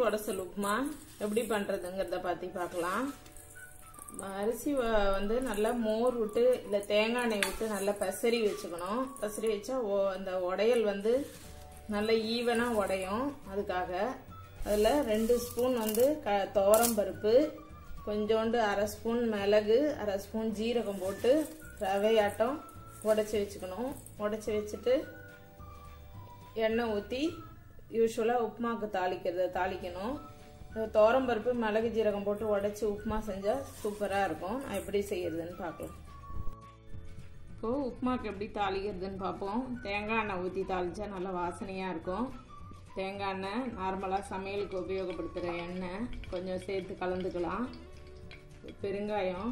உடசல் உப்புமா எப்படி பண்ணுறதுங்கிறத பற்றி பார்க்கலாம் அரிசி வ- வந்து நல்லா மோர் விட்டு இல்லை தேங்காய் எண்ணெய் விட்டு நல்லா பெசரி வச்சுக்கணும் பெசரி வச்சா ஓ- அந்த உடையல் வந்து நல்ல ஈவனாக உடையும் அதுக்காக அதில் ரெண்டு ஸ்பூன் வந்து க துவரம் பருப்பு கொஞ்சோண்டு அரை ஸ்பூன் மிளகு அரை ஸ்பூன் ஜீரகம் போட்டு ரவையாட்டம் உடச்சி வச்சுக்கணும் உடச்சி வச்சுட்டு எண்ணெய் ஊற்றி யூஸ்வலாக உப்புமாவுக்கு தாளிக்கிறத தாளிக்கணும் துவரம் பருப்பு மிளகு ஜீரகம் போட்டு உடச்சி உப்புமா செஞ்சால் சூப்பராக இருக்கும் நான் எப்படி செய்யறதுன்னு பார்க்கலாம் இப்போது உப்புமாக்கு எப்படி தாளிக்கிறதுன்னு பார்ப்போம் தேங்காய் எண்ணெய் ஊற்றி தாளித்தா நல்லா வாசனையாக இருக்கும் தேங்காய் எண்ணெய் நார்மலாக சமையலுக்கு உபயோகப்படுத்துகிற எண்ணெய் கொஞ்சம் சேர்த்து கலந்துக்கலாம் பெருங்காயம்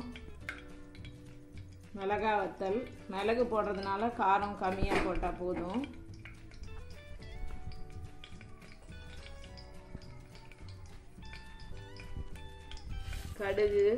மிளகாய் வத்தல் மிளகு போடுறதுனால காரம் கம்மியாக போட்டால் போதும் கடுகு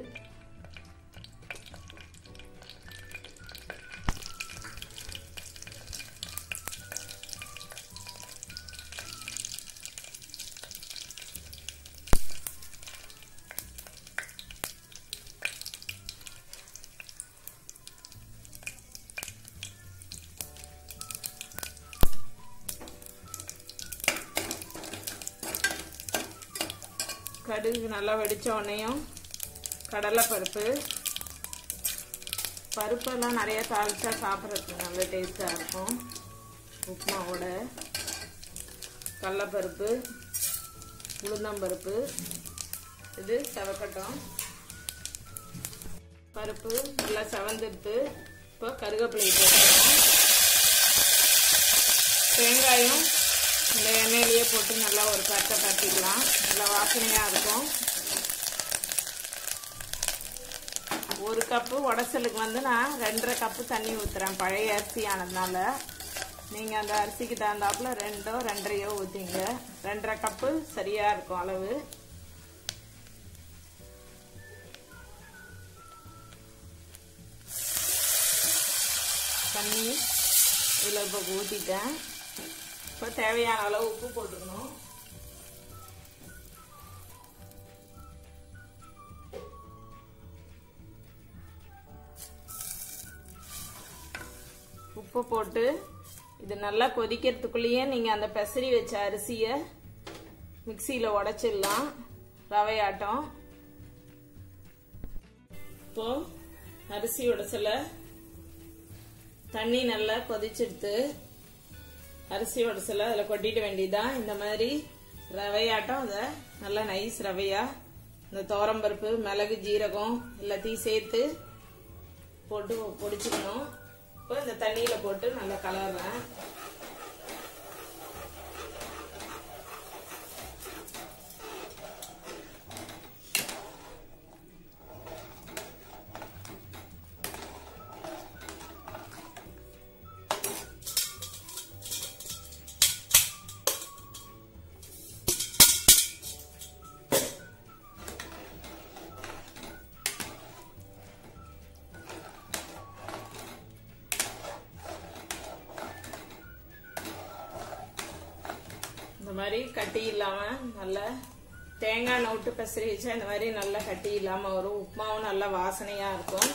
கடுகு நல்லா வெடிச்ச உடனேயும் கடலைப்பருப்பு பருப்பெல்லாம் நிறைய தாளிச்சா சாப்பிட்றதுக்கு நல்ல டேஸ்ட்டாக இருக்கும் உப்புமாவோட கடலப்பருப்பு உளுந்தம்பருப்பு இது செவக்கட்டும் பருப்பு நல்லா செவந்துடுத்து இப்போ கருவேப்பிலை போட்டுக்கணும் தேங்காயும் இந்த எண்ணெயிலேயே போட்டு நல்லா ஒரு பட்டை பட்டிக்கலாம் நல்லா வாசனையாக இருக்கும் ஒரு கப்பு உடச்சலுக்கு வந்து நான் ரெண்டரை கப்பு தண்ணி ஊற்றுறேன் பழைய அரிசி ஆனதுனால நீங்கள் அந்த அரிசிக்கு தகுந்தாப்புல ரெண்டோ ரெண்டரையோ ஊற்றிங்க ரெண்டரை கப்பு சரியாக இருக்கும் அளவு தண்ணி இதில் இப்போ ஊற்றிட்டேன் இப்போ தேவையான அளவு உப்பு போட்டுக்கணும் உப்பு போட்டு இது நல்லா கொதிக்கிறதுக்குள்ளேயே நீங்கள் அந்த பெசரி வச்ச அரிசியை மிக்சியில் உடச்சிடலாம் ரவையாட்டம் இப்போ அரிசி உடச்சல தண்ணி நல்லா கொதிச்செடுத்து அரிசி உடச்சல அதில் கொட்டிட வேண்டியதுதான் இந்த மாதிரி ரவையாட்டம் அதை நல்லா நைஸ் ரவையா இந்த துவரம்பருப்பு மிளகு ஜீரகம் எல்லாத்தையும் சேர்த்து போட்டு பொடிச்சுக்கணும் இப்போ இந்த தண்ணியில போட்டு நல்லா கலர்றேன் இந்த மாதிரி கட்டி இல்லாம நல்லா தேங்காய் எண்ணெய் விட்டு பெசரி வச்சா இந்த மாதிரி நல்லா கட்டி இல்லாம வரும் உப்புமாவும் நல்லா வாசனையா இருக்கும்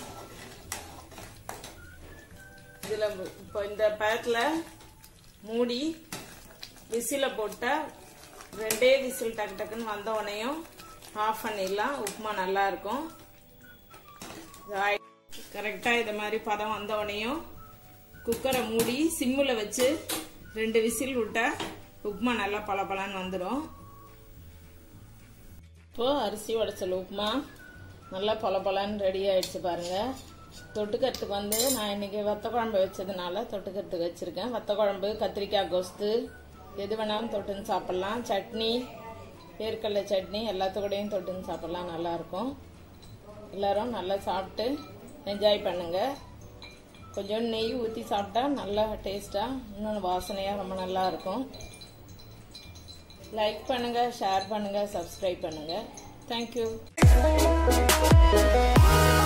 இதுல இப்போ இந்த பழத்துல மூடி விசில போட்டா ரெண்டே விசில் டக்கு டக்குன்னு வந்த உடனேயும் ஆஃப் பண்ணிடலாம் உப்புமா நல்லா இருக்கும் கரெக்டாக இது மாதிரி பதம் வந்த உடனேயும் குக்கரை மூடி சிம்மில் வச்சு ரெண்டு விசில் விட்டா உப்புமா நல்லா பளபளன்னு வந்துடும் இப்போ அரிசி உடச்சல் உப்புமா நல்லா பளபளன்னு ரெடி ஆயிடுச்சு பாருங்க தொட்டுக்கிறதுக்கு வந்து நான் இன்னைக்கு வத்த குழம்பு வச்சதுனால தொட்டுக்கிறதுக்கு வச்சிருக்கேன் வத்த குழம்பு கத்திரிக்காய் கொஸ்து எது வேணாலும் தொட்டுன்னு சாப்பிட்லாம் சட்னி வேர்க்கடலை சட்னி எல்லாத்துக்கூடையும் தொட்டுன்னு சாப்பிட்லாம் நல்லாயிருக்கும் எல்லாரும் நல்லா சாப்பிட்டு என்ஜாய் பண்ணுங்க கொஞ்சம் நெய் ஊற்றி சாப்பிட்டா நல்லா டேஸ்ட்டாக இன்னும் வாசனையாக ரொம்ப நல்லா இருக்கும் லைக் பண்ணுங்கள் ஷேர் பண்ணுங்கள் சப்ஸ்கிரைப் பண்ணுங்கள் தேங்க்யூ